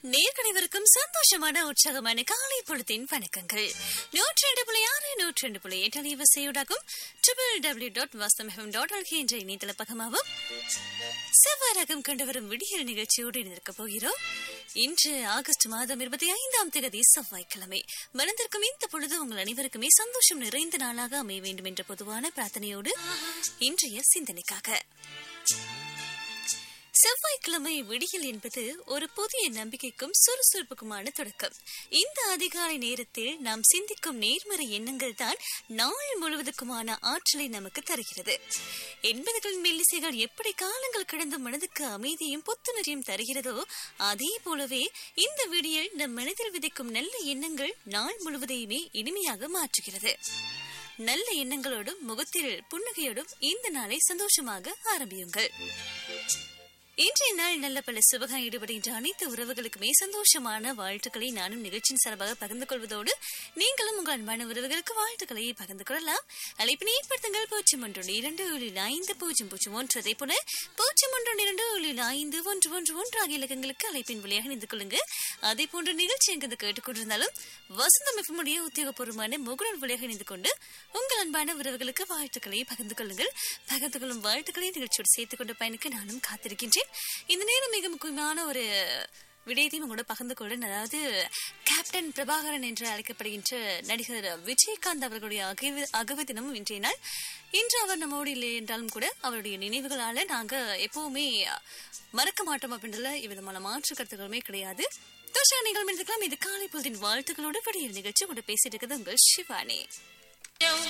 நேர்கணிவருக்கும் சந்தோஷமான உற்சாகமான காலை பொழுதின் வணக்கங்கள் நூற்றி ரெண்டு புள்ளி ஆறு நூற்றி ரெண்டு புள்ளி எட்டு அலைவரிசையூடாகும் triple W dot Vasantham dot L K என்ற இணையதள பக்கமாகவும் செவ்வாய் ரகம் கண்டு வரும் விடியல் நிகழ்ச்சியோடு இணைந்திருக்க போகிறோம் இன்று ஆகஸ்ட் மாதம் இருபத்தி ஐந்தாம் தேதி செவ்வாய்க்கிழமை மனதிற்கும் இந்த பொழுது உங்கள் அனைவருக்குமே சந்தோஷம் நிறைந்த நாளாக அமைய வேண்டும் என்ற பொதுவான பிரார்த்தனையோடு இன்றைய சிந்தனைக்காக செவ்வாய்க்கிழமை விடியல் என்பது ஒரு புதிய நம்பிக்கைக்கும் சுறுசுறுப்புக்குமான தொடக்கம் இந்த அதிகாலை நேரத்தில் நாம் சிந்திக்கும் நேர்மறை எண்ணங்கள் தான் நாள் முழுவதுக்குமான ஆற்றலை நமக்கு தருகிறது எண்பதுகளின் மெல்லிசைகள் எப்படி காலங்கள் கடந்த மனதுக்கு அமைதியும் புத்துணர்ச்சியும் தருகிறதோ அதே போலவே இந்த விடியல் நம் மனதில் விதைக்கும் நல்ல எண்ணங்கள் நாள் முழுவதையுமே இனிமையாக மாற்றுகிறது நல்ல எண்ணங்களோடும் முகத்தில் புன்னகையோடும் இந்த நாளை சந்தோஷமாக ஆரம்பியுங்கள் இன்றைய நாள் நல்ல பல சுபகம் ஈடுபடுகின்ற அனைத்து உறவுகளுக்குமே சந்தோஷமான வாழ்த்துக்களை நானும் நிகழ்ச்சியின் சார்பாக பகிர்ந்து கொள்வதோடு நீங்களும் உங்கள் அன்பான உறவுகளுக்கு வாழ்த்துக்களை பகிர்ந்து கொள்ளலாம் அழைப்பினை ஏற்படுத்துங்கள் பூஜ்ஜியம் ஒன்று இரண்டு ஏழு ஐந்து பூஜ்ஜியம் பூஜ்ஜியம் ஒன்று அதே போல பூஜ்ஜியம் ஒன்று இரண்டு ஏழு ஐந்து ஒன்று ஒன்று ஒன்று ஆகிய இலக்கங்களுக்கு அழைப்பின் வழியாக இணைந்து கொள்ளுங்க அதே போன்ற நிகழ்ச்சி எங்கு கேட்டுக்கொண்டிருந்தாலும் வசந்தம் எஃப்எம்முடைய உத்தியோகபூர்வமான முகநூல் வழியாக இணைந்து கொண்டு உங்கள் அன்பான உறவுகளுக்கு வாழ்த்துக்களை பகிர்ந்து கொள்ளுங்கள் பகிர்ந்து கொள்ளும் வாழ்த்துக்களை நிகழ்ச்சியோடு சேர்த்துக் கொண்டு பயணிக்க நானும் காத்திருக்கின்றேன் இந்த நேரம் மிக முக்கியமான ஒரு விடயத்தையும் உங்களோட பகிர்ந்து கொள்ளும் அதாவது கேப்டன் பிரபாகரன் என்று அழைக்கப்படுகின்ற நடிகர் விஜயகாந்த் அவர்களுடைய அகவை அகவை தினமும் இன்றைய நாள் இன்று அவர் நம்மோடு இல்லை என்றாலும் கூட அவருடைய நினைவுகளால நாங்க எப்பவுமே மறக்க மாட்டோம் அப்படின்றதுல இவ்விதமான மாற்று கருத்துக்களுமே கிடையாது தோஷா நீங்கள் இருக்கலாம் இது காலை பொழுதின் வாழ்த்துக்களோடு விடியல் நிகழ்ச்சி கூட பேசிட்டு இருக்குது உங்கள் சிவானி